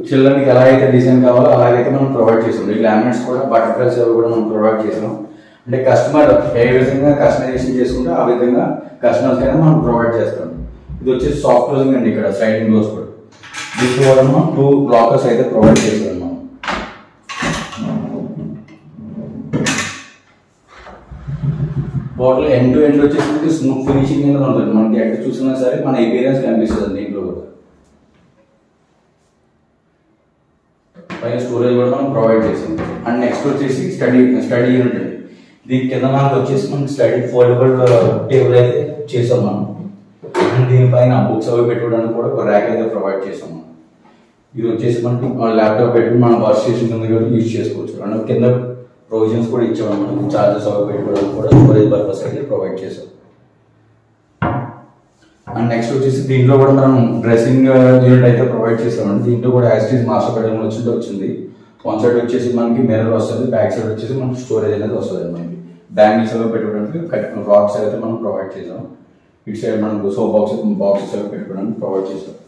చిల్డ్రన్కి ఎలా అయితే డిజైన్ కావాలో అలాగైతే మనం ప్రొవైడ్ చేసాం ఈ లామినేట్స్ కూడా బటర్ఫ్లైస్ అవి కూడా మనం ప్రొవైడ్ చేసాం అంటే కస్టమర్ ఏ విధంగా కస్టమైజేషన్ చేసుకుంటే ఆ విధంగా కస్టమర్స్ అయినా మనం ప్రొవైడ్ చేస్తాం ఇది వచ్చేసి సాఫ్ట్ క్లోజింగ్ అండి ఇక్కడ సైడింగ్ డోర్స్ కూడా దీంట్లో కూడా మనం టూ బ్లాకర్స్ అయితే ప్రొవైడ్ చేసాం మనం టోటల్ ఎండ్ టు ఎండ్ వచ్చేసి మనకి స్మూత్ ఫినిషింగ్ మీద ఉంటుంది మనకి ఎక్కడ చూసినా సరే మన ఎపీరియన్స్ కనిపిస్తుంది దీంట్లో కూడా పైన స్టోరేజ్ కూడా మనం ప్రొవైడ్ చేసాం అండ్ నెక్స్ట్ వచ్చేసి స్టడీ స్టడీ యూనిట్ అండి దీని కింద మనకు వచ్చేసి మనం స్టడీ ఫోల్డబుల్ టేబుల్ అయితే చేసాం మనం అండ్ దీనిపైన బుక్స్ అవి పెట్టుకోవడానికి కూడా ఒక ర్యాక్ అయితే ప్రొవైడ్ చేసాం మనం ఇది వచ్చేసి మనకి ల్యాప్టాప్ పెట్టుకుని మనం వర్క్ స్టేషన్ కింద కూడా యూజ్ చేసుకోవచ్చు అండ్ కింద ప్రొవిజన్స్ కూడా ఇచ్చాము మనం చార్జెస్ అవి పెట్టుకోవడానికి కూడా స్టోరేజ్ పర్పస్ అయితే ప్రొవైడ్ చేసాం అండ్ నెక్స్ట్ వచ్చేసి దీంట్లో కూడా మనం డ్రెస్సింగ్ యూనిట్ అయితే ప్రొవైడ్ చేసామండి దీంట్లో కూడా యాస్టీస్ మాస్టర్ బెడ్రూమ్ వచ్చింది వచ్చింది వన్ సైడ్ వచ్చేసి మనకి మిర్రర్ వస్తుంది బ్యాక్ సైడ్ వచ్చేసి మనకి స్టోరేజ్ అనేది వస్తుంది మనకి బ్యాంగిల్స్ అవి పెట్టుకోవడానికి రాక్స్ అయితే మనం ప్రొవైడ్ చేసాం ఇటు సైడ్ మనకు సో బాక్స్ బాక్సెస్ అవి పెట్టుకోవడానికి ప్రొవైడ్ చేసాం